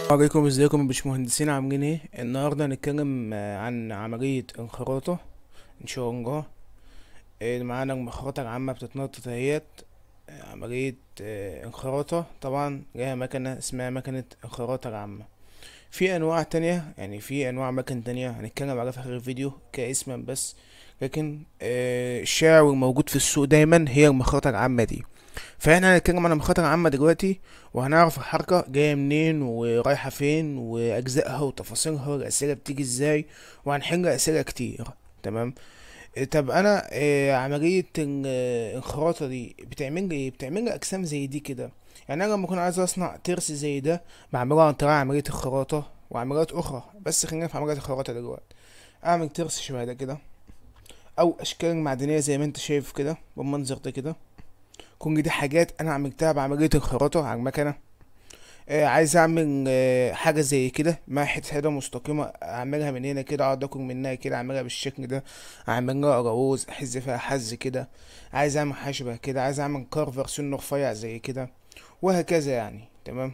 السلام عليكم ازيكم يا باشمهندسين عاملين ايه النهارده هنتكلم آه، عن عمليه انخراطه ان شاء الله آه، معانا المخرطه العامه بتتنطط اهيت آه، عمليه آه، انخراطه طبعا ليها مكنه اسمها مكنه انخراطه العامه في انواع تانية يعني في انواع مكن تانية هنتكلم عليها في اخر الفيديو كاسما بس لكن آه، الشائع والموجود في السوق دايما هي المخرطه العامه دي فاحنا هنتكلم عن المخاطر العامة دلوقتي وهنعرف الحركة جاية منين ورايحة فين وأجزائها وتفاصيلها والأسئلة بتيجي ازاي وهنحل أسئلة كتير تمام إيه طب أنا إيه عملية ال- الانخراطة دي بتعمل لي ايه بتعمل لي أجسام زي دي كده يعني أنا لما أكون عايز أصنع ترس زي ده بعمله عن طريق عملية الخراطة وعمليات أخرى بس خلينا في عملية الخراطة دلوقتي أعمل ترس شبه ده كده أو أشكال معدنية زي ما أنت شايف كده بالمنظر ده كده كل دي حاجات انا عملتها بعمليه الخراطه على المكنه آه عايز اعمل آه حاجه زي كده مع حته حاجه مستقيمه اعملها من هنا كده اقعد اكل منها كده اعملها بالشكل ده اعمل لها اراوز احز فيها حز كده عايز اعمل حاجه شبه كده عايز اعمل كارفر سن رفيع زي كده وهكذا يعني تمام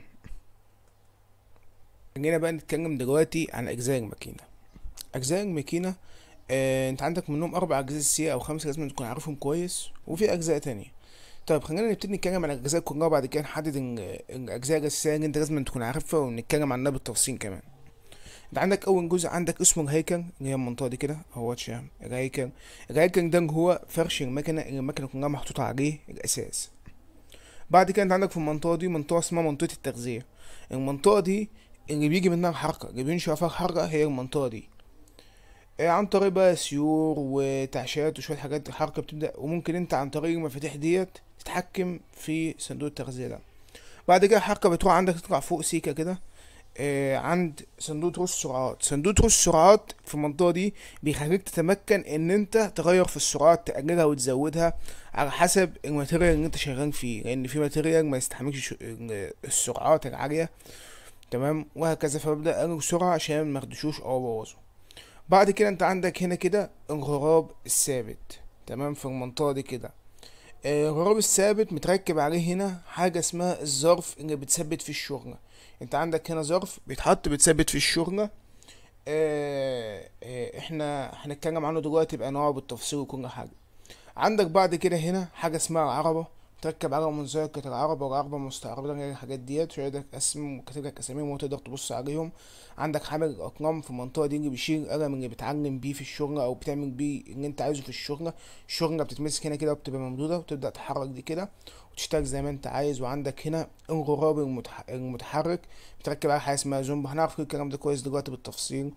خلينا بقى نتكلم دلوقتي عن اجزاء الماكينه اجزاء الماكينه آه انت عندك منهم اربع اجزاء اساسيه او خمسه لازم تكون عارفهم كويس وفي اجزاء تانية طيب خلينا نبتدي نتكلم عن الاجزاء كلها وبعد كده نحدد ال- الاجزاء الاساسيه اللي انت لازم تكون عارفها ونتكلم عنها بالتفصيل كمان انت عندك اول جزء عندك اسمه الهيكل اللي هي المنطقه دي كده اهوت شام الهيكل الهيكل ده هو فرش المكنه اللي المكنه كلها محطوطه عليه الاساس بعد كده انت عندك في المنطقه دي منطقه اسمها منطقه التغذيه المنطقه دي اللي بيجي منها الحركه اللي بينشأ فيها الحركه هي المنطقه دي آه، عن طريق بقى سيور وتعشيات وشوية حاجات الحركة بتبدأ وممكن انت عن طريق المفاتيح ديت تتحكم في صندوق التغذية ده بعد كده الحركة بتروح عندك تطلع فوق سيكة كده آه عند صندوق رؤوس السرعات صندوق رؤوس السرعات في المنطقة دي بيخليك تتمكن ان انت تغير في السرعات تقللها وتزودها على حسب الماتيريال اللي انت شغال فيه لان في ماتيريال ما يستحملش ش- السرعات العالية تمام وهكذا فببدأ اقلل السرعة عشان ما اخدشوش او ابوظه بعد كده انت عندك هنا كده الغراب الثابت تمام في المنطقة دي كده آه، الغراب الثابت متركب عليه هنا حاجة اسمها الظرف اللي بتثبت فيه الشغلة انت عندك هنا ظرف بيتحط بتثبت فيه الشغلة آه، آه، احنا هنتكلم عنه دلوقتي بأنواعه بالتفصيل وكل حاجة عندك بعد كده هنا حاجة اسمها العربة تركب على منزلقة العربة والعربة مستعرضة غير الحاجات ديت شوية ده اسم وكاتب لك اساميهم وتقدر تبص عليهم عندك حامل الأقلام في المنطقة دي اللي بيشيل القلم اللي بتعلم بيه في الشغل أو بتعمل بيه اللي أنت عايزه في الشغل الشغلة بتتمسك هنا كده وبتبقى ممدودة وتبدأ تحرك دي كده وتشتغل زي ما أنت عايز وعندك هنا الغراب المتح... المتحرك بتركب على حاجة اسمها زومبا هنعرف كل الكلام ده كويس دلوقتي بالتفصيل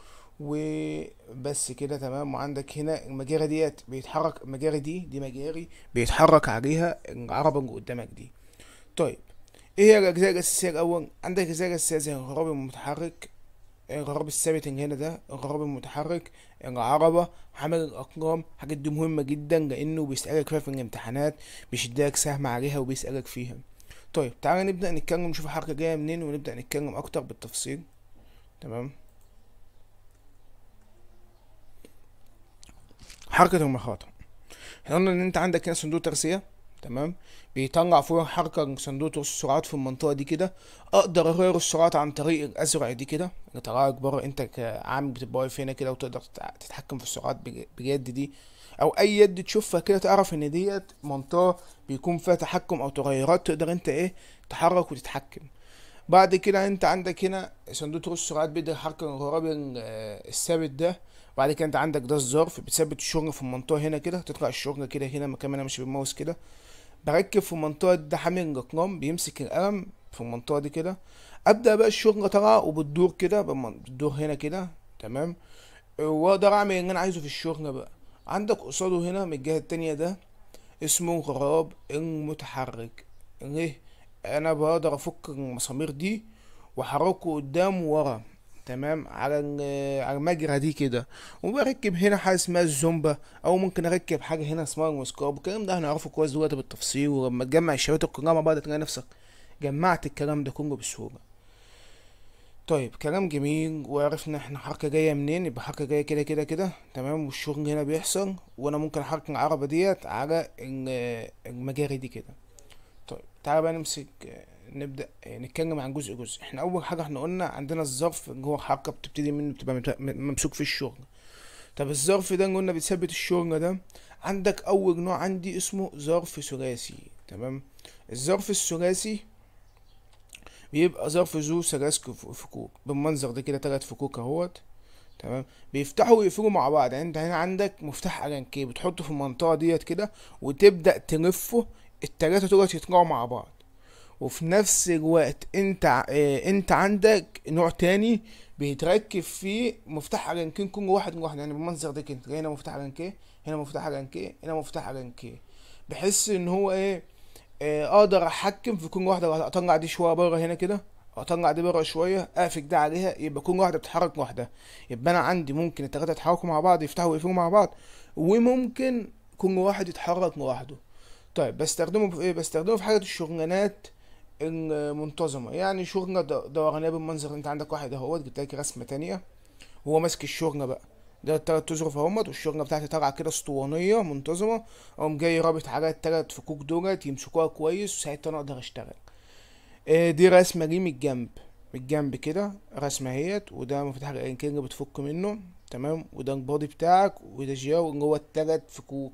وبس كده تمام وعندك هنا المجاري ديت بيتحرك المجاري دي دي مجاري بيتحرك عليها العربة اللي قدامك دي طيب ايه هي الاجزاء الاساسيه الاول عندك الاجزاء الاساسيه زي الغراب المتحرك الغراب الثابت اللي هنا ده الغراب المتحرك العربة حمل الأقلام حاجات دي مهمة جدا لأنه بيسألك فيها في الامتحانات بيشدلك سهم عليها وبيسألك فيها طيب تعالى نبدأ نتكلم نشوف الحركة جاية منين ونبدأ نتكلم أكتر بالتفصيل تمام حركة المخاطر احنا قلنا ان انت عندك هنا صندوق ترسية تمام بيطلع فوق حركة صندوق السرعات في المنطقة دي كده اقدر اغير السرعات عن طريق الازرع دي كده اللي طلعك بره انت كعامل بتبقى واقف هنا كده وتقدر تتع- تتحكم في السرعات بج- بجد دي او اي يد تشوفها كده تعرف ان ديت منطقة بيكون فيها تحكم او تغيرات تقدر انت ايه تحرك وتتحكم بعد كده انت عندك هنا صندوق رؤوس السرعات بيدي حركة الغراب ال- آه، الثابت ده بعد كده انت عندك ده الظرف بتثبت الشغل في المنطقة هنا كده تطلع الشغل كده هنا مكان ما انا ماشي بالماوس كده بركب في المنطقة دي حامل الأقلام بيمسك القلم في المنطقة دي كده أبدأ بقى الشغل طالعة وبتدور كده بالمن- بتدور هنا كده تمام وأقدر أعمل اللي أنا عايزه في الشغل بقى عندك قصاده هنا من الجهة التانية ده اسمه غراب المتحرك ليه أنا بقدر أفك المسامير دي وأحركه قدام وورا تمام على ال- على المجرى دي كده وبركب هنا حاجه اسمها الزومبا او ممكن اركب حاجه هنا اسمها المسكاب الكلام ده هنعرفه كويس دلوقتي بالتفصيل ولما تجمع الشباتر كلها مع بعض تلاقي نفسك جمعت الكلام ده كله بسهوله طيب كلام جميل وعرفنا احنا حركه جايه منين يبقى حركه جايه كده كده كده تمام والشغل هنا بيحصل وانا ممكن احرك العربه ديت على ال- المجاري دي كده طيب تعالى بقى نمسك نبدا آه، نتكلم عن جزء جزء احنا اول حاجه احنا قلنا عندنا الظرف اللي هو حركه بتبتدي منه بتبقى مت- م- ممسوك في الشغل طب الظرف ده اللي قلنا بيثبت الشغل ده عندك اول نوع عندي اسمه ظرف ثلاثي تمام الظرف الثلاثي بيبقى ظرف ذو ثلاث كف- فكوك بالمنظر ده كده تلات فكوك اهوت تمام بيفتحوا ويقفلوا مع بعض يعني انت هنا عندك مفتاح الانكيه بتحطه في المنطقه ديت كده وتبدا تلفه التلاته دول يطلعوا مع بعض وفي نفس الوقت انت ع- اه انت عندك نوع تاني بيتركب فيه مفتاح الانكيه كل واحد لوحده يعني بالمنظر ده كده هنا مفتاح الانكيه هنا مفتاح الانكيه هنا مفتاح الانكيه بحس ان هو ايه آه، اقدر احكم في كل واحده اطلع دي شويه بره هنا كده اطلع دي بره شويه اقفل ده عليها يبقى كل واحده بتتحرك لوحدها يبقى انا عندي ممكن التلاته يتحركوا مع بعض يفتحوا ويقفلوا مع بعض وممكن كل واحد يتحرك لوحده طيب بستخدمه في ايه بستخدمه في حاجه الشغلانات المنتظمه يعني شغله د- دورانيه بالمنظر انت عندك واحد اهوت جبت لك رسمه تانية هو ماسك الشغله بقى ده التلات تظرف اهمت والشغله بتاعتي طالعه كده اسطوانيه منتظمه اقوم جاي رابط عليها التلات فكوك دولت يمسكوها كويس وساعتها انا اقدر اشتغل آه، دي رسمه ليه من الجنب من الجنب كده رسمه اهيت وده مفتاح الانكينج اللي بتفك منه تمام وده البادي بتاعك وده جاو اللي هو التلات فكوك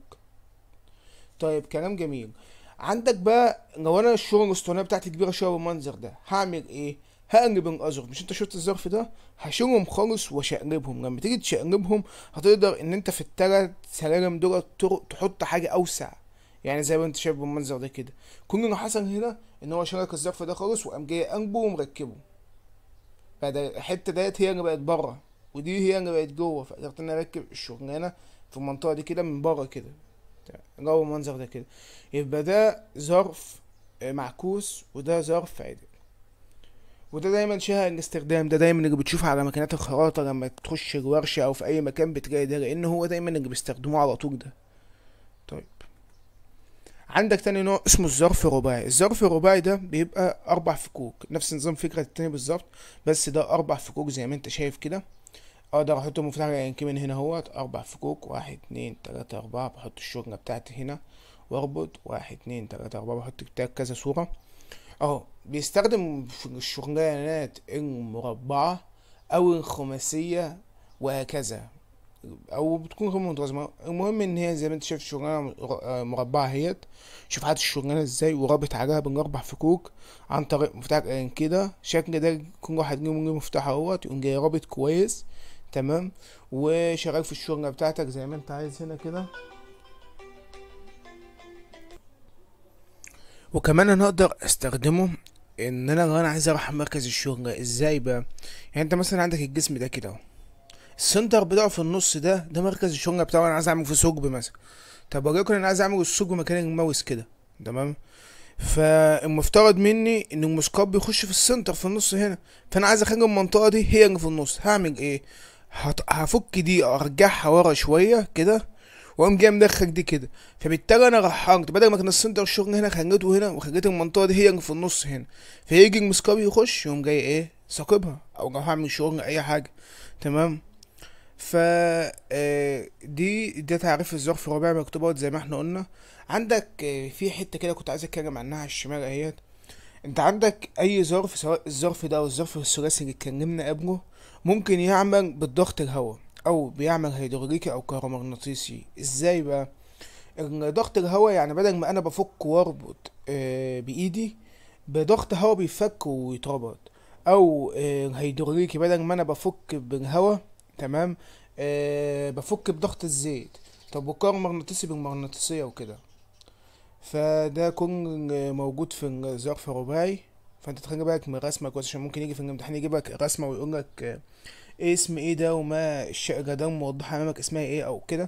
طيب كلام جميل عندك بقى لو انا الشغل الاسطوانيه بتاعتي كبيره شويه بالمنظر ده هعمل ايه هقلب الازرق مش انت شفت الظرف ده هشيلهم خالص واشقلبهم لما تيجي تشقلبهم هتقدر ان انت في التلات سلالم دول تر- تحط حاجه اوسع يعني زي ما انت شايف بالمنظر ده كده كل اللي حصل هنا ان هو شارك الظرف ده خالص وقام جاي قلبه ومركبه بعد الحته ديت هي اللي بقت بره ودي هي اللي بقت جوه فقدرت ان أنا اركب الشغلانه في المنطقه دي كده من بره كده جوه المنظر ده كده يبقى ده ظرف آه، معكوس وده ظرف عدل وده دايما شائع الاستخدام ده دايما اللي بتشوفه على ماكينات الخراطة لما تخش الورشة او في اي مكان بتلاقي ده لان هو دايما اللي بيستخدموه على طول ده طيب عندك تاني نوع اسمه الظرف الرباعي الظرف الرباعي ده بيبقى اربع فكوك نفس نظام فكرة التاني بالظبط بس ده اربع فكوك زي ما انت شايف كده اقدر احط المفتاح اليانكي من هنا اهوت اربع فكوك واحد اتنين تلاتة اربعة بحط الشغلة بتاعتي هنا واربط واحد اتنين تلاتة اربعة بحط بتاع كذا صورة اهو بيستخدم في الشغلانات المربعة او الخماسية وهكذا او بتكون غير منتظمة المهم ان هي زي ما انت شايف الشغلانة مربعة اهيت شوف حاطط الشغلانة ازاي ورابط عليها بالاربع فكوك عن طريق مفتاح الان كده شكل ده كل واحد ليه ليه مفتاح اهوت يقوم جاي رابط كويس تمام وشغال في الشغلة بتاعتك زي ما انت عايز هنا كده وكمان انا اقدر استخدمه ان انا لو انا عايز اروح مركز الشغل ازاي بقى يعني انت مثلا عندك الجسم ده كده اهو السنتر بتاعه في النص ده ده مركز الشغل بتاعه انا عايز اعمل فيه ثقب مثلا طب وليكن انا عايز اعمل الثقب مكان الماوس كده تمام فالمفترض مني ان المسقط بيخش في السنتر في النص هنا فانا عايز اخلي المنطقه دي هي اللي في النص هعمل ايه هت... هفك دي ارجعها ورا شويه كده واقوم جاي مدخل دي كده فبالتالي انا رحلت بدل ما كان السنتر الشغل هنا خليته هنا وخليت المنطقه دي هي اللي في النص هنا فيجي المسكاب يخش يقوم جاي ايه ثاقبها او لو هعمل شغل اي حاجه تمام ف آه، دي ده تعريف الظرف الرباعي مكتوبات زي ما احنا قلنا عندك آه، في حته كده كنت عايز اتكلم عنها على الشمال اهيت انت عندك اي ظرف سواء الظرف ده او الظرف الثلاثي اللي اتكلمنا قبله ممكن يعمل بالضغط الهواء او بيعمل هيدروليكي او كهرومغناطيسي ازاي بقى ضغط الهواء يعني بدل ما انا بفك واربط آه، بايدي بضغط هواء بيفك ويتربط او آه، الهيدروليكي بدل ما انا بفك بالهواء تمام آه، بفك بضغط الزيت طب والكهرومغناطيسي بالمغناطيسية وكده فده كون موجود في الظرف الرباعي فانت تخلي بالك من الرسمة كويس عشان ممكن يجي في الامتحان يجيب لك رسمة ويقول لك آه، ايه اسم ايه ده وما الشقة ده موضحة امامك اسمها ايه او كده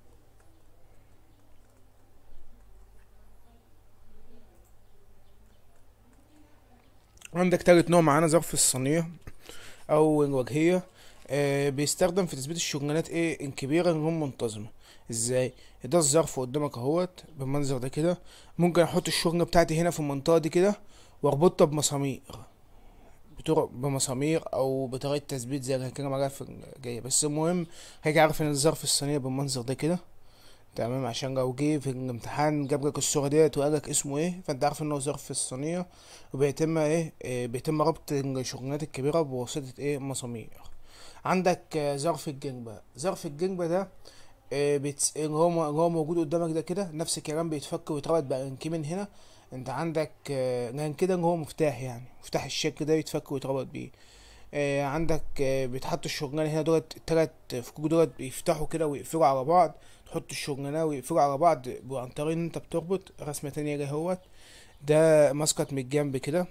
عندك تالت نوع معانا ظرف الصينية او الوجهية آه بيستخدم في تثبيت الشغلانات ايه الكبيرة اللي هم منتظمة ازاي ده الظرف قدامك اهوت بالمنظر ده كده ممكن احط الشغلة بتاعتي هنا في المنطقة دي كده واربطها بمسامير بطرق بمسامير او بطريقة تثبيت زي اللي هنتكلم عليها في الجاية بس المهم هيجي عارف ان الظرف الصينية بالمنظر ده كده تمام عشان لو جه في الامتحان جاب لك الصورة ديت وقال لك اسمه ايه فانت عارف ان هو ظرف الصينية وبيتم ايه, إيه بيتم ربط الشغلانات الكبيرة بواسطة ايه مسامير عندك آه، ظرف الجنبة ظرف الجنبة ده آه، بيتس... اللي هو اللي هو موجود قدامك ده كده نفس الكلام بيتفك ويتربط بأنكي من هنا انت عندك آه، لان كده اللي هو مفتاح يعني مفتاح الشكل ده يتفك ويتربط بيه آه، عندك آه، بيتحط الشغلانة هنا دولت التلات فكوك دولت بيفتحوا كده ويقفلوا على بعض تحط الشغلانة ويقفلوا على بعض عن طريق ان انت بتربط رسمة تانية جه اهوت ده مسقط من الجنب كده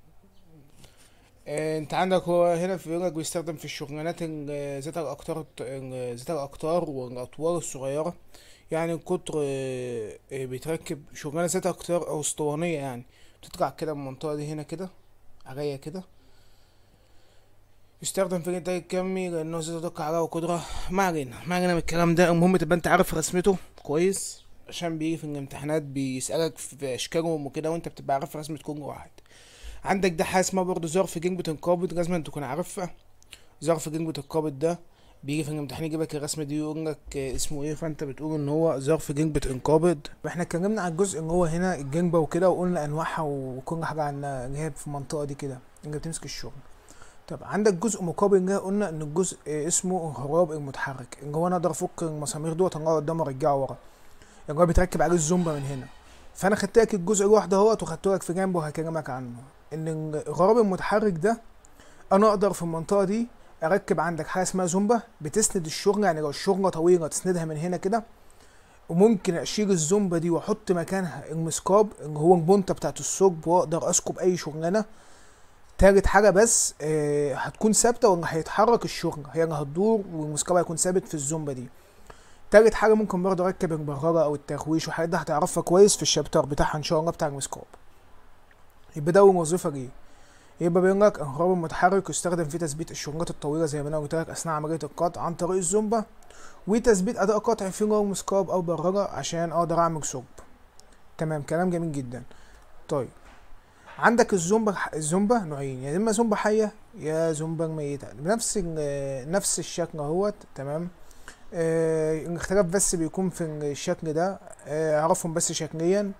آه، انت عندك هو هنا في بيقولك بيستخدم في الشغلانات ال- ذات الاقطار ال- ذات الاقطار والاطوال الصغيرة يعني القطر آه، آه، بيتركب شغلانة ذات اقطار او اسطوانية يعني بتطلع كده من المنطقة دي هنا كده عرية كده يستخدم في الانتاج الكمي لانه ذات دقة عالية وقدرة ما علينا ما علينا من الكلام ده المهم تبقى انت عارف رسمته كويس عشان بيجي في الامتحانات بيسألك في اشكالهم وكده وانت بتبقى عارف رسمة كل واحد عندك ده حاجة اسمها برضه ظرف جنبة القابض لازم أن تكون عارفها ظرف جنبة القابض ده بيجي في الامتحان يجيبك الرسمة دي ويقول لك آه، اسمه ايه فانت بتقول ان هو ظرف جنبة انقابض احنا اتكلمنا عن الجزء اللي هو هنا الجنبة وكده وقلنا انواعها وكل حاجة عنها اللي هي في المنطقة دي كده اللي بتمسك الشغل طب عندك جزء مقابل ده قلنا ان الجزء آه، اسمه الهراب المتحرك اللي هو انا اقدر افك المسامير دوت اطلعه قدام وارجعه ورا اللي هو بيتركب عليه الزومبا من هنا فانا خدت لك الجزء الواحد اهوت وخدته لك في جنب وهكلمك عنه ان الغراب المتحرك ده انا اقدر في المنطقه دي اركب عندك حاجه اسمها زومبا بتسند الشغل يعني لو الشغله طويله تسندها من هنا كده وممكن اشيل الزومبا دي واحط مكانها المسكاب اللي هو البونته بتاعت الثقب واقدر اسكب اي شغلانه تالت حاجه بس آه هتكون ثابته ولا هيتحرك الشغل هي اللي هتدور والمسكاب هيكون ثابت في الزومبا دي تالت حاجه ممكن برضه اركب البرغره او التخويش والحاجات دي هتعرفها كويس في الشابتر بتاعها ان شاء الله بتاع المسكاب يبقى ده أول وظيفه ليه يبقى بيقول لك الهراب المتحرك يستخدم في تثبيت الشغلات الطويله زي ما انا قلت لك اثناء عمليه القطع عن طريق الزومبا وتثبيت اداء قطع في لو مسكاب او برغه عشان اقدر اعمل ثقب تمام كلام جميل جدا طيب عندك الزومبا الزومبا نوعين يا اما زومبا حيه يا زومبا ميته بنفس ال- نفس الشكل اهوت تمام آه الاختلاف بس بيكون في الشكل ده آه اعرفهم بس شكليا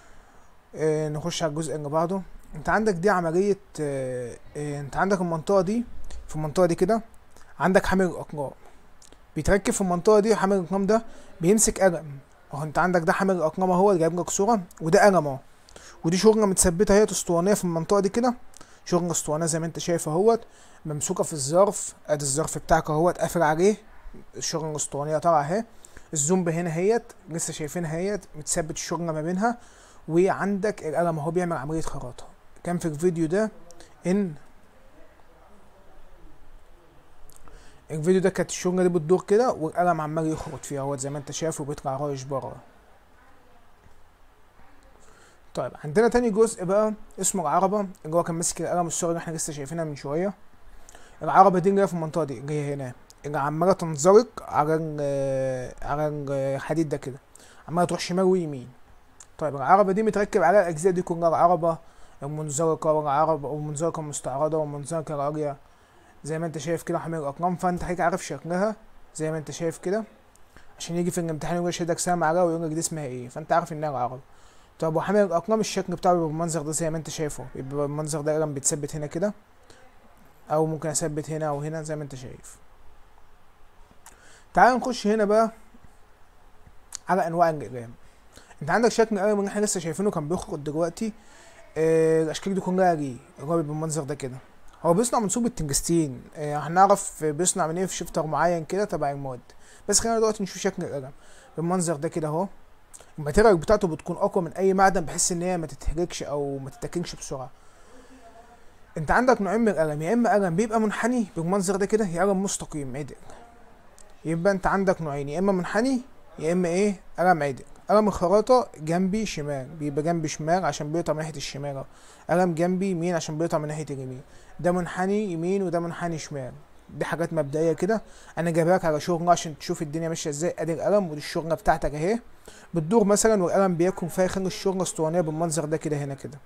آه نخش على الجزء اللي بعده انت عندك دي عملية آه آه انت عندك المنطقة دي في المنطقة دي كده عندك حامل الأقلام بيتركب في المنطقة دي حامل الأقلام ده بيمسك قلم اهو انت عندك ده حامل الأقلام اهو اللي جايب لك صورة وده قلم اهو ودي شغلة متثبتة هي اسطوانية في المنطقة دي كده شغلة اسطوانية زي ما انت شايف اهوت ممسوكة في الظرف ادي الظرف بتاعك اهوت قافل عليه الشغلة الاسطوانية طالعة اهي الزومبا هنا هيت لسه شايفينها هيت متثبت الشغلة ما بينها وعندك القلم اهو بيعمل عملية خراطة كان في الفيديو ده ان الفيديو ده كانت الشغلة دي بتدور كده والقلم عمال يخرط فيها اهوت زي ما انت شايف وبيطلع رايش بره طيب عندنا تاني جزء بقى اسمه العربة اللي هو كان ماسك القلم الصغير اللي احنا لسه شايفينها من شوية العربة دي اللي هي في المنطقة دي اللي هي هنا اللي عمالة تنزلق على ال- على الحديد ده كده عمالة تروح شمال ويمين طيب العربة دي متركب عليها الأجزاء دي كلها العربة المنزلقة والعربة والمنزلقة المستعرضة والمنزلقة العالية زي ما انت شايف كده حامل الأرقام فانت هيك عارف شكلها زي ما انت شايف كده عشان يجي في الامتحان يقول يشهدك سامع عليها ويقول لك دي اسمها ايه فانت عارف انها العربة طب وحامل الأرقام الشكل بتاعه بيبقى بالمنظر ده زي ما انت شايفه بيبقى المنظر ده قلم بيتثبت هنا كده او ممكن اثبت هنا او هنا زي ما انت شايف تعال نخش هنا بقى على انواع الاقلام انت عندك شكل القلم اللي احنا لسه شايفينه كان بيخرج دلوقتي آه الاشكال دي كلها ليه اللي هو بيبقى بالمنظر ده كده هو بيصنع من صوب التنجستين آه هنعرف بيصنع من ايه في شفتر معين كده تبع المواد بس خلينا دلوقتي نشوف شكل القلم بالمنظر ده كده اهو الماتيريال بتاعته بتكون اقوى من اي معدن بحيث ان هي ما تتهلكش او ما تتاكلش بسرعه انت عندك نوعين من القلم يا اما قلم بيبقى منحني بالمنظر ده كده يا قلم مستقيم عدل يبقى انت عندك نوعين يا اما منحني يا اما ايه قلم عدل قلم الخراطة جنبي شمال بيبقى جنبي شمال عشان بيقطع من ناحية الشمال اهو. قلم جنبي يمين عشان بيقطع من ناحية اليمين ده منحني يمين وده منحني شمال دي حاجات مبدئية كده انا جايبها على شغل عشان تشوف الدنيا ماشية ازاي ادي القلم ودي الشغلة بتاعتك اهي بتدور مثلا والقلم بيكون فيها خلي الشغلة اسطوانية بالمنظر ده كده هنا كده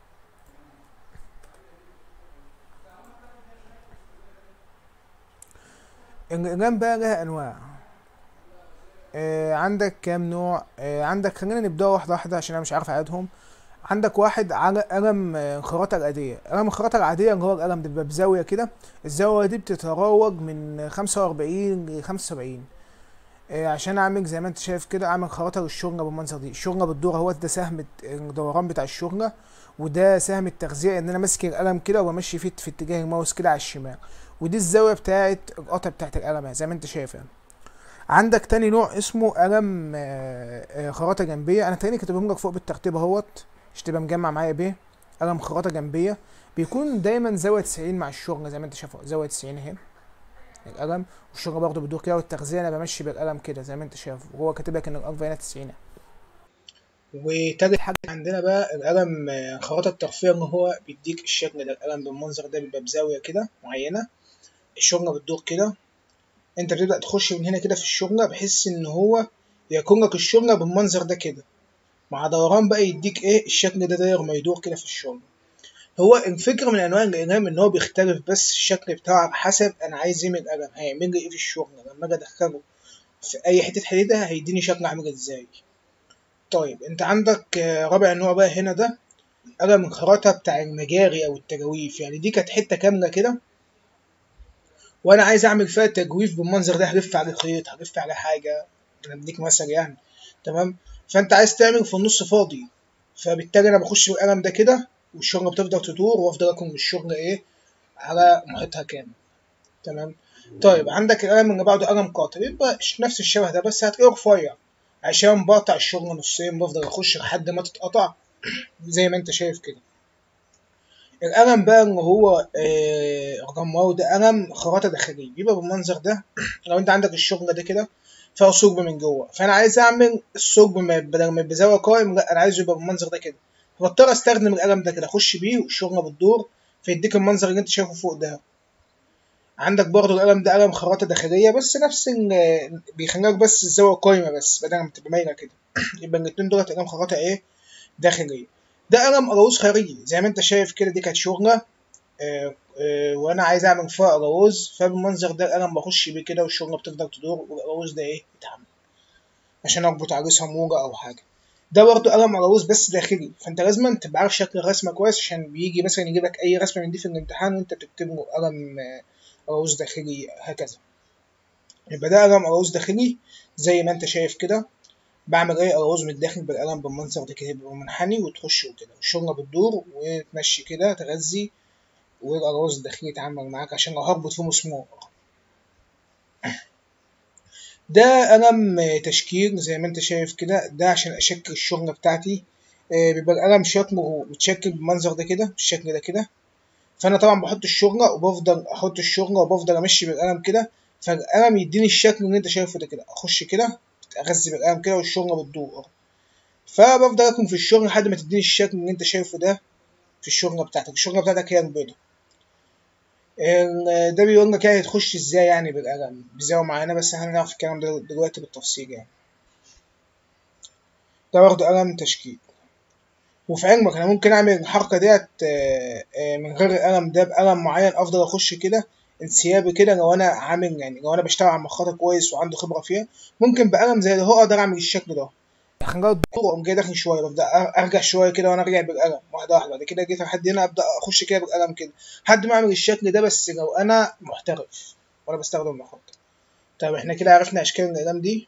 الأقلام بقى لها أنواع آه عندك كام نوع آه عندك خلينا نبدأ واحدة واحدة عشان انا مش عارف عددهم عندك واحد على قلم آه، انخراطة العادية قلم الانخراطة العادية اللي هو القلم ده بيبقى بزاوية كده الزاوية دي بتتراوج من خمسة وأربعين لخمسة وسبعين آه، عشان اعمل زي ما انت شايف كده اعمل خراطة للشرنة بالمنظر دي الشرنة بتدور اهوت ده سهم الدوران بتاع الشرنة وده سهم التغذية ان انا ماسك القلم كده وبمشي فيه في اتجاه الماوس كده على الشمال ودي الزاوية بتاعت القطع بتاعت القلم زي ما انت شايف يعني عندك تاني نوع اسمه قلم آه، آه، خراطة جنبية انا تاني كاتبهم لك فوق بالترتيب اهوت مش تبقى مجمع معايا بيه قلم خراطة جنبية بيكون دايما زاوية 90 مع الشغل زي ما انت شايف زاوية 90 اهي القلم والشغل برضه بيدور كده والتغذية انا بمشي بالقلم كده زي ما انت شايف وهو كاتب لك ان الألفا هنا 90 وتالت حاجة عندنا بقى القلم آه، خراطة الترفيه اللي هو بيديك الشكل ده القلم بالمنظر ده بيبقى بزاوية كده معينة الشغلة بتدور كده انت بتبدأ تخش من هنا كده في الشغلة بحيث ان هو يكون لك الشغلة بالمنظر ده كده مع دوران بقى يديك ايه الشكل ده داير ما يدور كده في الشغل هو الفكرة من انواع الاقلام ان هو بيختلف بس الشكل بتاعه على حسب انا عايز ايه من القلم هيعمل لي ايه في الشغل لما اجي ادخله في اي حتة حديدة هيديني شكل عامل ازاي طيب انت عندك آه، رابع نوع بقى هنا ده قلم الخراطة بتاع المجاري او التجاويف يعني دي كانت حتة كاملة كده وانا عايز اعمل فيها تجويف بالمنظر ده هلف على خيط هلف على حاجة انا بديك مثل يعني تمام فانت عايز تعمل في النص فاضي فبالتالي انا بخش بالقلم ده كده والشغلة بتفضل تدور وافضل اكون الشغل ايه على محيطها كامل تمام طيب عندك القلم اللي بعده قلم قاطر يبقى نفس الشبه ده بس هتلاقيه رفيع عشان بقطع الشغل نصين بفضل اخش لحد ما تتقطع زي ما انت شايف كده القلم بقى اللي هو آه، رقم واو ده قلم خراطة داخلية بيبقى بالمنظر ده لو انت عندك الشغل ده كده فيها ثقب من جوه فانا عايز اعمل الثقب ما- بدل ما يبقى زاوية قائم لا انا عايزه يبقى بالمنظر ده كده فبضطر استخدم القلم ده كده اخش بيه والشغلة بتدور فيديك المنظر اللي انت شايفه فوق ده عندك برضو القلم ده قلم خراطة داخلية بس نفس ال بيخليك بس الزاوية قايمة بس بدل ما تبقى مايلة كده يبقى الاتنين دولت قلم خراطة ايه داخلية ده قلم قراوز خارجي زي ما انت شايف كده دي كانت شغلة آه، آه، وانا عايز اعمل فيها قراوز فبالمنظر ده القلم بخش بيه كده والشغلة بتفضل تدور والقراوز ده ايه يتعمل عشان اربط عليه موجة او حاجة ده برضه قلم قراوز بس داخلي فانت لازم تبقى عارف شكل الرسمة كويس عشان بيجي مثلا يجيب لك اي رسمة من دي في الامتحان وانت بتكتب له قلم آه، قراوز داخلي هكذا يبقى ده قلم قراوز داخلي زي ما انت شايف كده بعمل ايه قراوز من الداخل بالقلم بالمنظر ده كده بيبقى منحني وتخش وكده والشغلة بتدور وتمشي كده تغذي والقراوز الداخلي يتعامل معاك عشان لو هربط فيه مسمار ده قلم تشكيل زي ما انت شايف كده ده عشان اشكل الشغلة بتاعتي آه، بيبقى القلم شكله متشكل بالمنظر ده كده بالشكل ده كده فانا طبعا بحط الشغلة وبفضل احط الشغلة وبفضل امشي بالقلم كده فالقلم يديني الشكل اللي انت شايفه ده كده اخش كده اغذي بالقلم كده والشغلة بتدور فبفضل اكون في الشغل لحد ما تديني الشكل اللي انت شايفه ده في الشغلة بتاعتك الشغلة بتاعتك هي البيضة ال- ده بيقول لك يعني تخش ازاي يعني بالقلم بزاوية معينة بس احنا هنعرف الكلام ده دلوقتي بالتفصيل يعني ده برضه قلم تشكيل وفي علمك انا ممكن اعمل الحركة ديت آه، آه، من غير القلم ده بقلم معين افضل اخش كده انسيابي كده لو انا عامل يعني لو انا بشتغل على المخاطة كويس وعندي خبرة فيها ممكن بقلم زي ده هو اقدر اعمل الشكل ده خلينا واقوم جاي داخل شويه ببدا أر- ارجع شويه كده وانا راجع بالقلم واحده واحده بعد كده جيت لحد هنا ابدا اخش كده بالقلم كده لحد ما اعمل الشكل ده بس لو انا محترف وانا بستخدم المخطط طيب احنا كده عرفنا اشكال الاقلام دي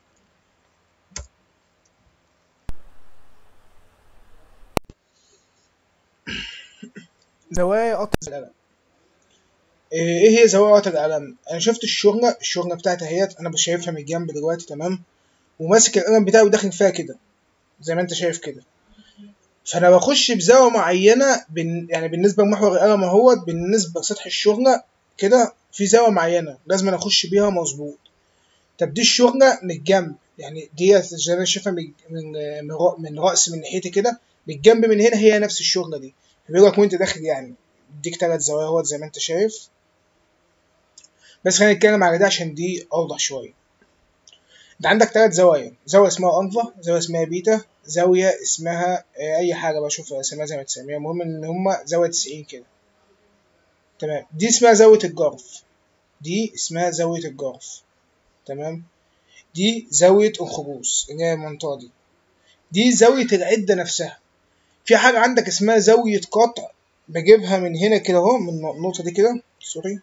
زوايا قطع القلم ايه هي زوايا قطع القلم انا شفت الشغله الشغله بتاعتي اهيت انا شايفها من الجنب دلوقتي تمام وماسك القلم بتاعي وداخل فيها كده زي ما انت شايف كده فانا بخش بزاويه معينه بن... يعني بالنسبه لمحور القلم اهوت بالنسبه لسطح الشغله كده في زاويه معينه لازم أنا اخش بيها مظبوط طب دي الشغله من الجنب يعني دي زي ما انا شايفها من من من, رأ... من راس من ناحيتي كده من الجنب من هنا هي نفس الشغله دي بيقول لك وانت داخل يعني اديك ثلاث زوايا اهوت زي ما انت شايف بس خلينا نتكلم على ده عشان دي اوضح شويه انت عندك ثلاث زوايا زاويه اسمها الفا زاويه اسمها بيتا زاويه اسمها آه، اي حاجه بشوف اسمها زي ما تسميها المهم ان هما زاويه 90 كده تمام دي اسمها زاويه الجرف دي اسمها زاويه الجرف تمام دي زاوية الخروج اللي هي المنطقة دي دي زاوية العدة نفسها في حاجة عندك اسمها زاوية قطع بجيبها من هنا كده اهو من النقطة دي كده سوري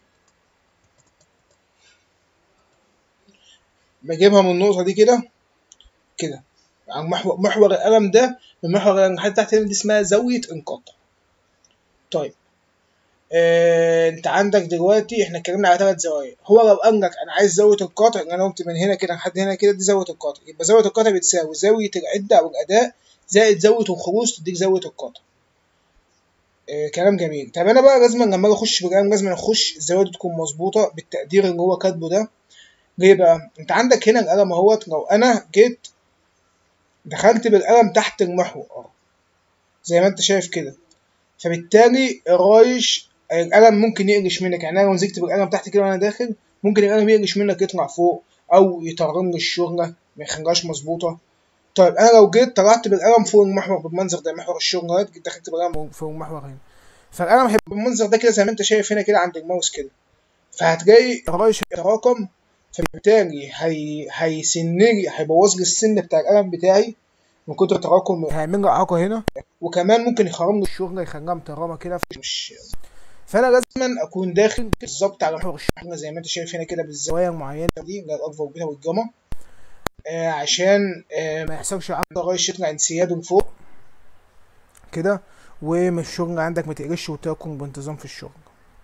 بجيبها من النقطة دي كده كده يعني محور محور القلم ده من محور القلم لحد تحت هنا دي اسمها زاوية انقطاع طيب آه، انت عندك دلوقتي احنا اتكلمنا على ثلاث زوايا هو لو قال لك انا عايز زاويه القطع ان انا قمت من هنا كده لحد هنا كده دي زاويه القطع يبقى زاويه القطع بتساوي زاويه العده او الاداء زائد زاويه الخروج تديك زاويه القطع آه كلام جميل طب انا بقى لازم لما اجي اخش بالقلم لازم اخش الزاويه دي تكون مظبوطه بالتقدير اللي هو كاتبه ده ليه بقى انت عندك هنا القلم اهوت لو انا جيت دخلت بالقلم تحت المحور اه زي ما انت شايف كده فبالتالي الرايش القلم ممكن يقلش منك يعني انا لو مسكت بالقلم تحت كده وانا داخل ممكن القلم يقلش منك يطلع فوق او يطرم لي الشغله ما يخليهاش مظبوطه طيب انا لو جيت طلعت بالقلم فوق المحور بالمنظر ده محور الشغله جيت دخلت بالقلم فوق المحور هنا فالقلم هيبقى بالمنظر ده كده زي ما انت شايف هنا كده عند الماوس كده فهتلاقي الرايش تراكم فبالتالي هي هيسن لي هيبوظ لي السن بتاع القلم بتاعي من كتر التراكم هيعمل لي اعاقه هنا وكمان ممكن يخرم لي الشغل يخليها مترمه كده مش فانا لازم لازم اكون داخل بالظبط على محور محور زي ما انت شايف هنا كده بالظبط الزوايا معينه دي اللي هي الاكبر والبيتا والجاما آه عشان آه ما يحصلش عاقه الرايش يطلع انسياده لفوق كده ومش الشغل عندك ما تقلش وتكون بانتظام في الشغل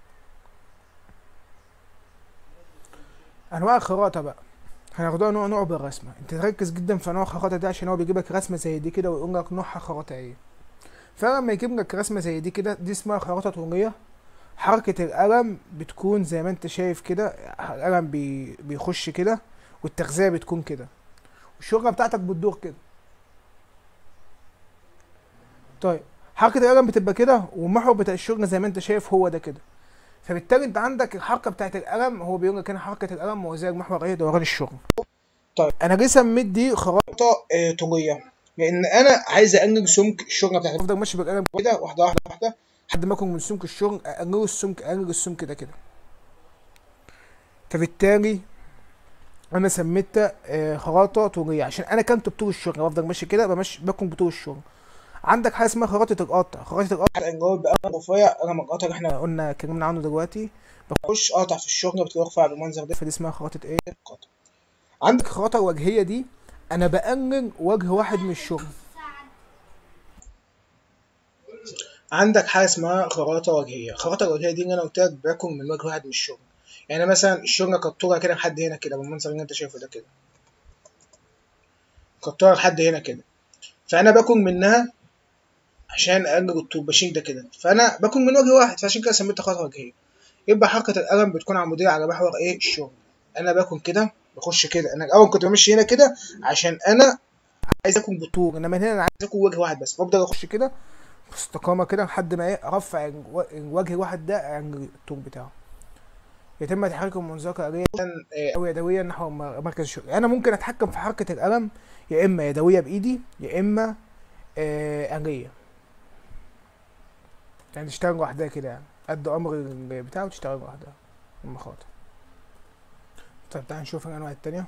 انواع الخراطه بقى هناخدوها نوع نوع بالرسمه انت تركز جدا في نوع الخراطه ده عشان هو بيجيب لك رسمه زي دي كده ويقول لك نوعها خراطه ايه فلما يجيب لك رسمه زي دي كده دي اسمها خراطه طوليه حركه القلم بتكون زي ما انت شايف كده القلم بي بيخش كده والتغذيه بتكون كده والشغله بتاعتك بتدور كده طيب حركه القلم بتبقى كده والمحور بتاع الشغل زي ما انت شايف هو ده كده فبالتالي انت عندك الحركه بتاعت القلم هو بيقول لك هنا حركه القلم موازيه لمحور ايه دوران الشغل طيب. انا ليه سميت دي خراطه خطة آه طولية لأن أنا عايز أقلل سمك الشغلة بتاعتي افضل ماشي بالقلم كده واحدة واحدة واحدة لحد ما اكون من سمك الشغل اقلل السمك اقلل السمك ده كده فبالتالي انا سميتها آه، خراطه طوليه عشان انا كنت بطول الشغل بفضل ماشي كده بمشي بكون بطول الشغل عندك حاجه اسمها خراطه القطع خراطه القطع لأن هو بقلم رفيع قلم القطع اللي احنا قلنا اتكلمنا عنه دلوقتي بنخش قاطع في الشغل بتبقى رفيع بالمنظر ده فدي اسمها خراطه ايه قطع عندك الخراطه الوجهيه دي انا بقلل وجه واحد من الشغل عندك حاجة اسمها خراطة وجهية الخراطة الوجهية دي اللي أنا قلت لك باكل من وجه واحد من الشغل يعني مثلا الشغلة قطورة كده لحد هنا كده بالمنظر اللي أنت شايفه ده كده قطورة لحد هنا كده فأنا باكل منها عشان أقلل الطول بشيل ده كده فأنا باكل من وجه واحد فعشان كده سميتها خراطة وجهية يبقى حركة القلم بتكون عمودية على محور إيه الشغل أنا باكل كده بخش كده أنا الأول كنت بمشي هنا كده عشان أنا عايز أكون بالطول طول انما هنا انا عايز أكون وجه واحد بس بفضل أخش اخش كده باستقامه كده لحد ما ايه ارفع الو- الوجه الواحد ده عن الطول بتاعه يتم تحريك المنزلقه اليدويه آه، او يدويا نحو م- مركز الشغل انا ممكن اتحكم في حركه القلم يا اما يدويه بايدي يا اما آه آلية يعني تشتغل لوحدها كده يعني قد امر البتاع وتشتغل لوحدها المخاطر طيب تعال نشوف الانواع التانية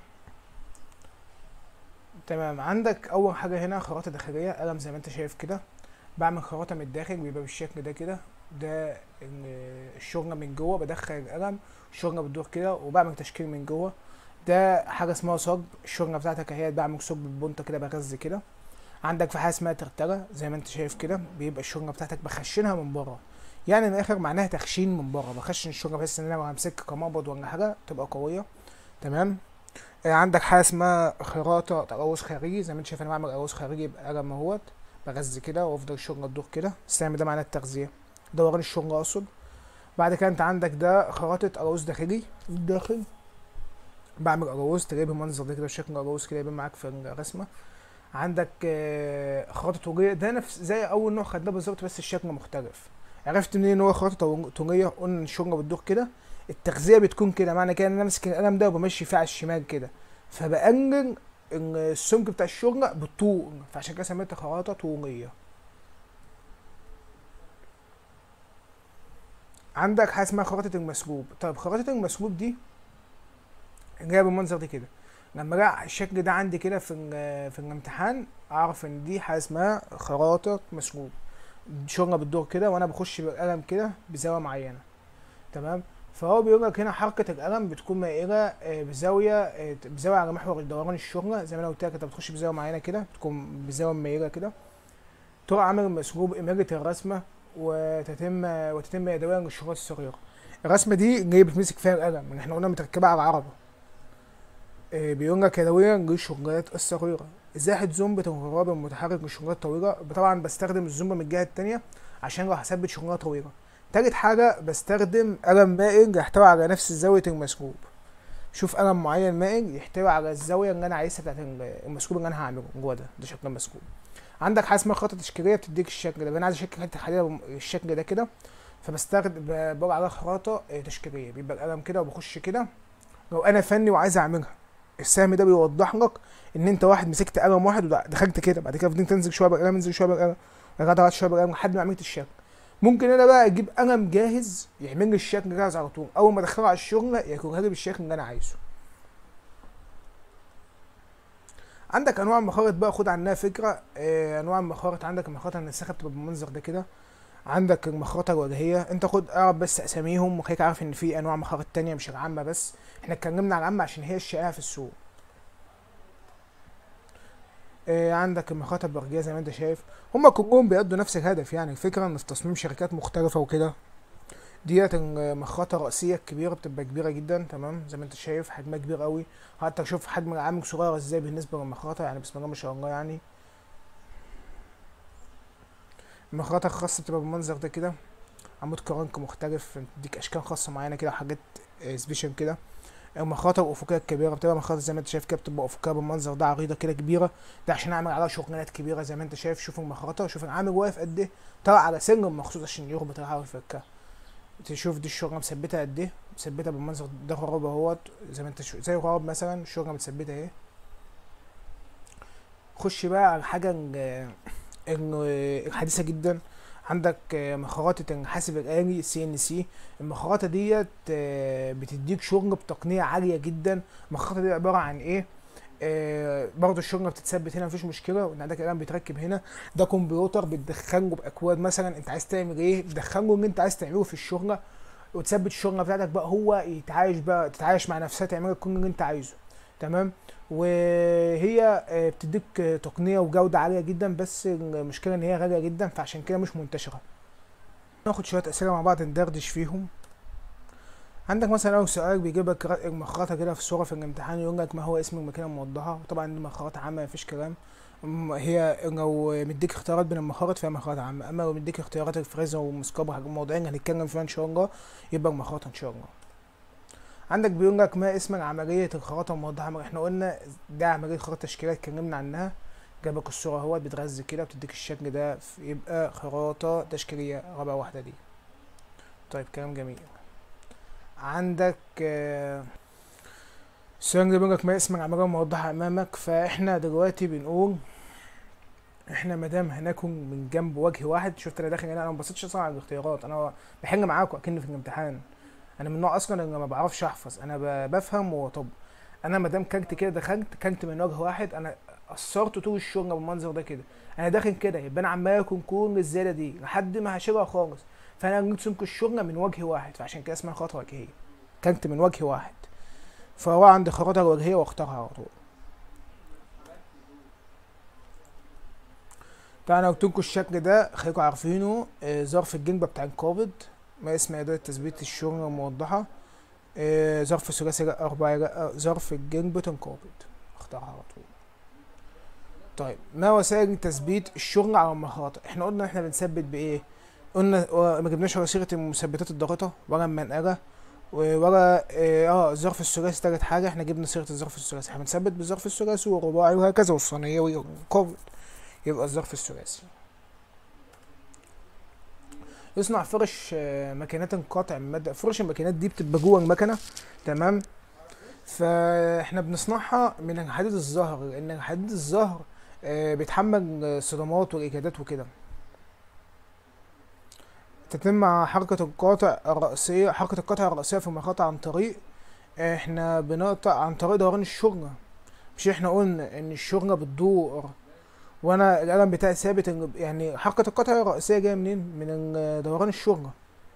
تمام عندك اول حاجه هنا خراطه داخليه قلم زي ما انت شايف كده بعمل خراطه من الداخل بيبقى بالشكل ده كده ده ال- الشغله من جوه بدخل القلم الشغله بتدور كده وبعمل تشكيل من جوه ده حاجه اسمها صب الشغله بتاعتك اهي بعمل صب ببنطه كده بغذي كده عندك في حاجه اسمها ترتله زي ما انت شايف كده بيبقى الشغله بتاعتك بخشنها من بره يعني من الاخر معناها تخشين من بره بخشن الشغله بحيث ان انا لو همسك كمقبض ولا حاجه تبقى قويه تمام آه، عندك حاجه اسمها خراطه تقوس خارجي زي ما انت شايف انا بعمل قوس خارجي بقلم اهوت بغذي كده وافضل الشغل تدور كده السهم ده معناه التغذيه دوران الشغل اقصد بعد كده انت عندك ده خراطه قوس داخلي الداخل بعمل قراوز تلاقيه بالمنظر ده كده بشكل قراوز كده يبان معاك في الرسمه عندك آه، خراطه طوليه ده نفس زي اول نوع خدناه بالظبط بس الشكل مختلف عرفت منين ان هو خراطه طو- طوليه قلنا ان الشغله بتدور كده التغذيه بتكون كده معنى كده ان انا ماسك القلم ده وبمشي فيه على الشمال كده فبقلل السمك بتاع الشغله بالطول فعشان كده سميتها خراطه طوليه عندك حاجه اسمها خراطه المسلوب طيب خراطه المسلوب دي اللي هي بالمنظر ده كده لما الاقي الشكل ده عندي كده في ال- في الامتحان اعرف ان دي حاجه اسمها خراطة مسلوب شغله بتدور كده وانا بخش بالقلم كده بزاويه معينه تمام فهو بيقول لك هنا حركه القلم بتكون مائله آه، بزاويه آه، بزاويه على محور دوران الشغله زي ما انا قلت لك انت بتخش بزاويه معينه كده بتكون بزاويه مائله كده ترى عامل مسلوب إمالة الرسمة وتتم وتتم يدويا للشغلات الصغيرة الرسمة دي اللي هي بتمسك فيها القلم اللي احنا قلنا متركبة على العربة إيه، بيقول لك يدويا للشغلات الصغيرة ازاحة زومبة الغراب المتحرك لشغلات طويلة طبعا بستخدم الزومبة من الجهة التانية عشان لو هثبت شغلات طويلة تالت حاجة بستخدم قلم مائل يحتوي على نفس زاوية المسكوب شوف قلم معين مائل يحتوي على الزاوية اللي أنا عايزها بتاعت المسكوب اللي أنا هعمله جوه ده ده شكل المسكوب عندك حاجه اسمها خطه تشكيليه بتديك الشكل ده انا عايز اشكل حته حديده بم- الشكل ده كده فبستخدم ب- بقول عليها خراطه آه، تشكيليه بيبقى القلم كده وبخش كده لو انا فني وعايز اعملها السهم ده بيوضح لك ان انت واحد مسكت قلم واحد ودخلت كده بعد كده فضلت تنزل شويه بالقلم انزل شويه بالقلم رجعت شويه بالقلم لحد ما عملت الشكل ممكن انا بقى اجيب قلم جاهز يعمل لي الشكل جاهز على طول اول ما ادخله على الشغل يكون لي بالشكل اللي انا عايزه عندك انواع المخارط بقى خد عنها فكره آه، انواع المخارط عندك المخارط النساخه بتبقى بالمنظر ده كده عندك المخارط الوجهيه انت خد اعرف بس اساميهم وخليك عارف ان في انواع مخارط تانية مش العامه بس احنا اتكلمنا عن العامه عشان هي الشائعه في السوق آه، عندك المخاطر البرجية زي ما انت شايف هما كلهم بيأدوا نفس الهدف يعني الفكرة ان في تصميم شركات مختلفة وكده ديت المخاطر الرئيسية الكبيرة بتبقى كبيرة جدا تمام زي ما انت شايف حجمها كبير قوي حتى شوف حجم العامل صغير ازاي بالنسبة للمخاطر يعني بسم الله ما شاء الله يعني المخاطر الخاصة بتبقى بالمنظر ده كده عمود كرنك مختلف تديك اشكال خاصة معينة كده حاجات سبيشال كده المخاطر الافقيه الكبيره بتبقى مخاطر زي ما انت شايف كده بتبقى افقيه بالمنظر ده عريضه كده كبيره ده عشان اعمل عليها شغلانات كبيره زي ما انت شايف شوف المخاطر شوف العامل واقف قد ايه طلع على سلم مخصوص عشان يربط الهواء ويفكها تشوف دي الشغله مثبتها قد ايه مثبتها بالمنظر ده غراب اهوت زي ما انت شو... زي غراب مثلا الشغله متثبته اهي خش بقى على حاجه ال- ال- الحديثه جدا عندك آه، مخارطة الحاسب الآلي سي ان سي المخارطة ديت آه، بتديك شغل بتقنية عالية جدا المخارطة دي عبارة عن ايه آه برضه الشغلة بتتثبت هنا مفيش مشكلة وان عندك القلم بيتركب هنا ده كمبيوتر بتدخله باكواد مثلا انت عايز تعمل ايه بتدخله اللي انت عايز تعمله في الشغلة وتثبت الشغلة بتاعتك بقى هو يتعايش بقى تتعايش مع نفسها تعمل لك كل اللي انت عايزه تمام وهي آه، بتديك آه، تقنية وجودة عالية جدا بس المشكلة ان هي غالية جدا فعشان كده مش منتشرة ناخد شوية أسئلة مع بعض ندردش فيهم عندك مثلا أول سؤال بيجيب لك رأي مخرطة كده في صورة في الامتحان يقول لك ما هو اسم الماكينة الموضحة وطبعا دي مخرطة عامة مفيش كلام أم- هي لو مديك اختيارات بين المخارط فهي مخرطة عامة أما لو مديك اختيارات الفريزر والمسكاب وحاجات موضوعين هنتكلم فيها إن شاء الله يبقى المخرطة إن شاء الله عندك بيقول لك ما اسم عملية الخراطة الموضحة ما احنا قلنا ده عملية خراطة تشكيلية اتكلمنا عنها جابك الصورة اهوت بتغذي كده بتديك الشكل ده ف- يبقى خراطة تشكيلية رابعة واحدة دي طيب كلام جميل عندك آه، السؤال اللي بيقولك ما اسم العملية الموضحة أمامك فاحنا دلوقتي بنقول احنا مادام هنكون من جنب وجه واحد شفت انا داخل هنا انا ما بصيتش اصلا على الاختيارات انا بحل معاكم اكني في الامتحان انا من النوع اصلا اللي ما بعرفش احفظ انا ب- بفهم وطب انا مادام كلت كده دخلت كلت من وجه واحد انا قصرت طول الشغل بالمنظر ده كده انا داخل كده يبقى انا عمال اكون كل الزياده دي لحد ما هشيلها خالص فانا جبت سمك الشغل من وجه واحد فعشان كده اسمها خطوه وجهيه كلت من وجه واحد فهو عندي خطوه وجهيه واختارها على طول طبعا انا قلت لكم الشكل ده خليكم عارفينه آه، ظرف الجنبه بتاع القابض ما اسم اداه تثبيت الشغل الموضحه آه، ظرف ثلاثي لا ارباعي لا ظرف الجنبه القابض اختارها على طول طيب ما وسائل تثبيت الشغل على المخاطر احنا قلنا احنا بنثبت بايه قلنا و- ما جبناش ولا صيغه المثبتات الضاغطه ولا المنقله و- ولا اه آه، الظرف الثلاثي تالت حاجه احنا جبنا صيغه الظرف الثلاثي احنا بنثبت بالظرف الثلاثي والرباعي وهكذا والصينيه والقابض يبقى الظرف الثلاثي يصنع فرش آه، ماكينات انقاطع المادة فرش الماكينات دي بتبقى جوه المكنة تمام فاحنا بنصنعها من الحديد الزهر لان الحديد الزهر آه، بيتحمل الصدمات والاجهادات وكده تتم حركة القاطع الرأسية حركة القطع الرأسية في المخاطع عن طريق احنا بنقطع عن طريق دوران الشغل مش احنا قلنا ان الشغلة بتدور وانا القلم بتاعي ثابت إن- يعني حركة القطع الرئيسية جاية منين من ال- دوران الشغلة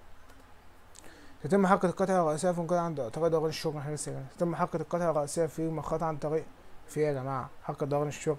تتم حركة القطع الرئيسية في كده عند طريق دوران الشغل احنا لسه قايلين. تتم حركة القطع الرئيسية في المخاط عن طريق في إيه يا جماعة حركة دوران الشغل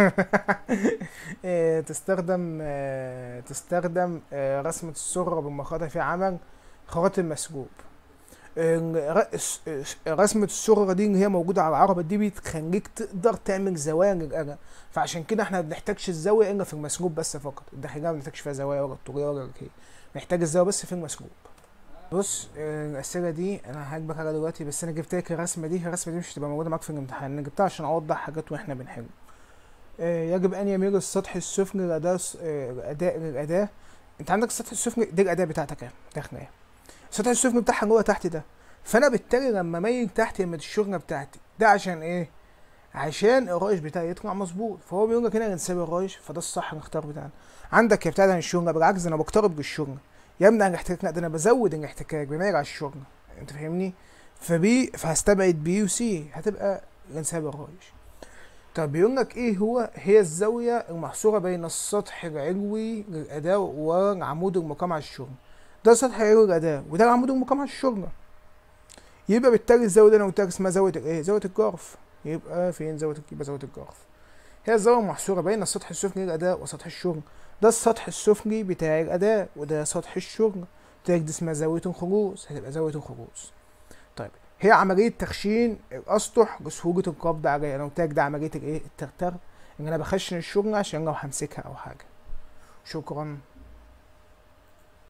إيه، تستخدم آه، تستخدم آه، رسمة السرة بالمخاطة في عمل خراط المسلوب ال- ر- الس- الس- رسمة السرة دي اللي هي موجودة على العربة دي بتخليك تقدر تعمل زوايا للقلم فعشان كده احنا ما بنحتاجش الزاوية الا في المسلوب بس فقط الداخلية ما بنحتاجش فيها زوايا ولا الطولية ولا الكي نحتاج الزاوية بس في المسلوب بص آه، الأسئلة دي أنا هجيبك عليها دلوقتي بس أنا جبت لك الرسمة دي الرسمة دي مش هتبقى موجودة معاك في الامتحان أنا جبتها عشان أوضح حاجات وإحنا بنحل آه، يجب أن يميل السطح السفلي للأداة الس- آه، الأداء للأداة أنت عندك السطح السفلي دي الأداة بتاعتك أهي داخلة أهي السطح السفلي بتاعها جوه تحت ده فأنا بالتالي لما أميل تحت يمد الشغلة بتاعتي ده عشان إيه؟ عشان الرايش بتاعي يطلع مظبوط فهو بيقول لك هنا نسيب الرايش فده الصح الاختيار بتاعنا عندك يبتعد عن الشغل بالعكس انا بقترب بالشغل يمنع الاحتكاك لا ده انا بزود الاحتكاك بميل على الشغل انت فاهمني فبي فهستبعد بي وسي هتبقى انساب الرايش طب بيقول لك ايه هو هي الزاويه المحصوره بين السطح العلوي للاداه والعمود المقام على الشغل ده السطح العلوي للاداه وده العمود المقام على الشغل يبقى بالتالي الزاويه دي انا قلت لك اسمها زاويه الايه زاويه الجرف يبقى فين زاويه يبقى زاويه الجرف هي الزاويه المحصوره بين السطح السفلي للاداه وسطح الشغل ده السطح السفلي بتاع الأداة وده سطح الشغل بتاعك دي اسمها زاوية الخروج هتبقى زاوية الخروج طيب هي عملية تخشين الأسطح لسهولة القبض عليها أنا قلت لك ده عملية الإيه الترتر إن أنا بخشن الشغل عشان لو همسكها أو حاجة شكرا